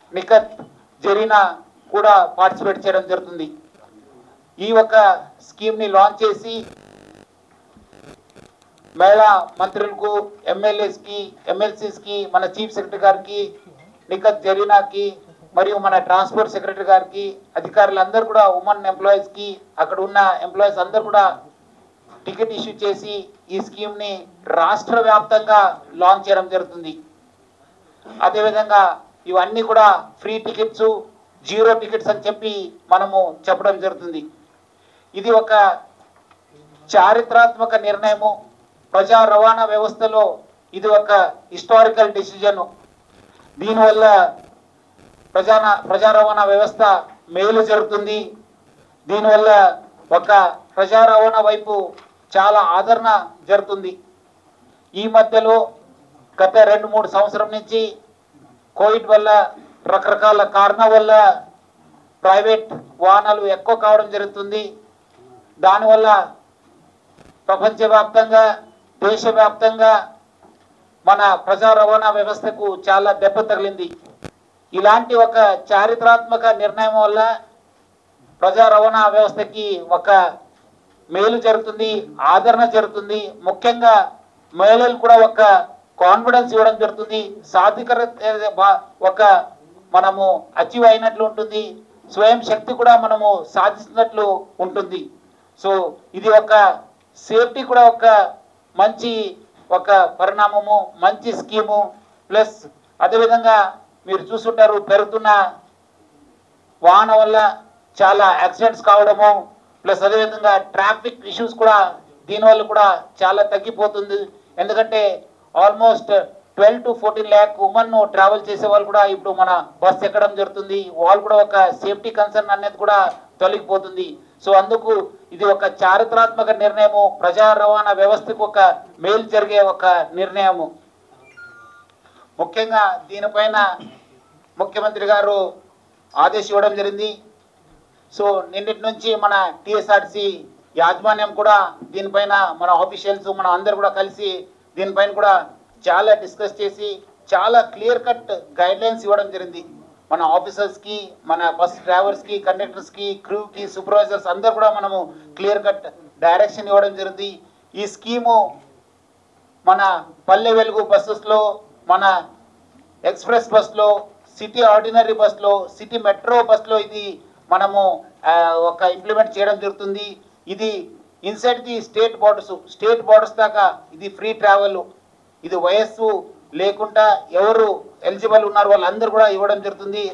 నిఖత్ జరీనా కూడా పార్టిసిపేట్ చేయడం జరుగుతుంది ఈ ఒక స్కీమ్ని లాంచ్ చేసి మహిళా మంత్రులకు ఎమ్మెల్యేస్కి ఎమ్మెల్సీస్కి మన చీఫ్ సెక్రటరీ గారికి నిఖత్ జరీనాకి మరియు మన ట్రాన్స్పోర్ట్ సెక్రటరీ గారికి అధికారులందరూ కూడా ఉమెన్ ఎంప్లాయీస్కి అక్కడ ఉన్న ఎంప్లాయీస్ అందరూ కూడా టికెట్ ఇష్యూ చేసి ఈ స్కీమ్ని రాష్ట్ర వ్యాప్తంగా లాంచ్ చేయడం జరుగుతుంది అదేవిధంగా ఇవన్నీ కూడా ఫ్రీ టికెట్స్ జీరో టికెట్స్ అని చెప్పి మనము చెప్పడం జరుగుతుంది ఇది ఒక చారిత్రాత్మక నిర్ణయము ప్రజా రవాణా వ్యవస్థలో ఇది ఒక హిస్టారికల్ డిసిజన్ దీనివల్ల ప్రజా ప్రజా రవాణా వ్యవస్థ మేలు జరుగుతుంది దీనివల్ల ఒక ప్రజా రవాణా వైపు చాలా ఆదరణ జరుగుతుంది ఈ మధ్యలో గత రెండు మూడు సంవత్సరం నుంచి కోవిడ్ వల్ల రకరకాల కారణం వల్ల ప్రైవేట్ వాహనాలు ఎక్కువ కావడం జరుగుతుంది దానివల్ల ప్రపంచవ్యాప్తంగా దేశవ్యాప్తంగా మన ప్రజా రవాణా వ్యవస్థకు చాలా దెబ్బ తగిలింది ఇలాంటి ఒక చారిత్రాత్మక నిర్ణయం వల్ల ప్రజా రవాణా వ్యవస్థకి ఒక మేలు జరుగుతుంది ఆదరణ జరుగుతుంది ముఖ్యంగా మహిళలు కూడా ఒక కాన్ఫిడెన్స్ ఇవ్వడం జరుగుతుంది సాధికార ఒక మనము అచీవ్ అయినట్లు ఉంటుంది స్వయం శక్తి కూడా మనము సాధిస్తున్నట్లు ఉంటుంది సో ఇది ఒక సేఫ్టీ కూడా ఒక మంచి ఒక పరిణామము మంచి స్కీము ప్లస్ అదేవిధంగా మీరు చూస్తుంటారు పెరుగుతున్న వాహనం వల్ల చాలా యాక్సిడెంట్స్ కావడము ప్లస్ అదేవిధంగా ట్రాఫిక్ ఇష్యూస్ కూడా దీనివల్ల కూడా చాలా తగ్గిపోతుంది ఎందుకంటే almost twelve to fourteen lakh women travel చేసే వాళ్ళు కూడా ఇప్పుడు మన బస్ ఎక్కడం జరుగుతుంది వాళ్ళు కూడా ఒక సేఫ్టీ కన్సర్న్ అనేది కూడా తొలగిపోతుంది సో అందుకు ఇది ఒక చారిత్రాత్మక నిర్ణయము ప్రజా రవాణా వ్యవస్థకు ఒక మేలు జరిగే ఒక నిర్ణయము ముఖ్యంగా దీనిపైన ముఖ్యమంత్రి గారు ఆదేశం ఇవ్వడం జరిగింది సో నిన్నటి నుంచి మన టిఎస్ఆర్సి యాజమాన్యం కూడా దీనిపైన మన ఆఫీషియల్స్ మన అందరు కూడా కలిసి దీనిపైన కూడా చాలా డిస్కస్ చేసి చాలా క్లియర్ కట్ గైడ్ లైన్స్ ఇవ్వడం జరిగింది మన ఆఫీసర్స్కి మన బస్ డ్రైవర్స్కి కండక్టర్స్కి క్రూకి సూపర్వైజర్స్ అందరు కూడా మనము క్లియర్ కట్ డైరెక్షన్ ఇవ్వడం జరిగింది ఈ స్కీము మన పల్లె వెలుగు బస్సెస్లో మన ఎక్స్ప్రెస్ బస్లో సిటీ ఆర్డినరీ బస్లో సిటీ మెట్రో బస్లో ఇది మనము ఆ, ఒక ఇంప్లిమెంట్ చేయడం జరుగుతుంది ఇది inside the state borders state borders దాకా ఇది ఫ్రీ ట్రావెల్ ఇది వయస్సు లేకుండా ఎవరు ఎలిజిబుల్ ఉన్నారు వాళ్ళందరూ కూడా ఇవ్వడం జరుగుతుంది